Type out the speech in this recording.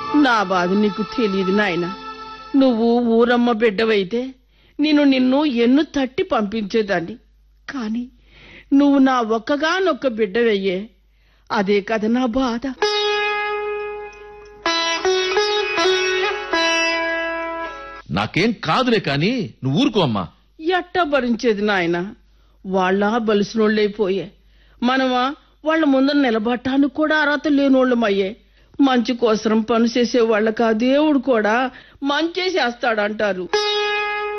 నా బాధ నీకు తెలియదు నాయన నువ్వు ఊరమ్మ బిడ్డవైతే నేను నిన్ను ఎన్ను తట్టి పంపించేదాన్ని కాని నువ్వు నా ఒక్కగానొక్క బిడ్డవయ్యే అదే కదా నా బాధ నాకేం కాదులే కాని నువ్వు ఊరుకో అమ్మా ఎట్టా భరించేది నాయన వాళ్ళ బలిసినోళ్ళైపోయే మనమా వాళ్ళ ముందర నిలబడటానికి కూడా అర్హత లేనోళ్ళమయ్యే మంచి కోసరం పని చేసే వాళ్ళకి ఆ దేవుడు కూడా మంచి చేస్తాడంటారు